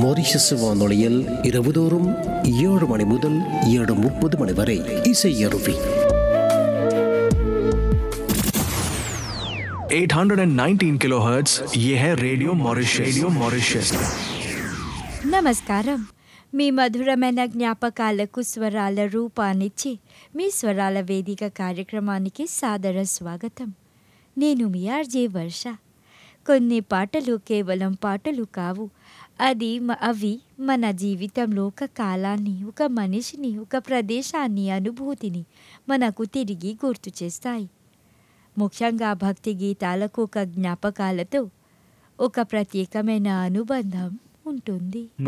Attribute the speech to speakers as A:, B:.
A: Mauritius வானொலியில் இரவுதோறும் ஏழு மணி முதல் ஏழு முப்பது மணி வரை இசை அருவி
B: 819 किलोहर्ट्ज ये है रेडियो मॉरिशस रेडियो मॉरिशस
C: నమస్కారం మీ మధురమైన జ్ఞాపకాలకు స్వరాల రూపాన్నిచ్చి మీ స్వరాల వేదిక కార్యక్రమానికి సాదర స్వాగతం నేను మీ ఆర్జే వర్ష కొన్ని పాటలు కేవలం పాటలు కావు అది మ- అవి మన జీవితంలో ఒక కాలాన్ని ఒక మనిషిని ఒక ప్రదేశాన్ని అనుభూతిని మనకు తిరిగి గుర్తు చేస్తాయి ముఖ్యంగా భక్తి గీతాలకు ఒక జ్ఞాపకాలతో ఒక ప్రత్యేకమైన అనుబంధం ఉంటుంది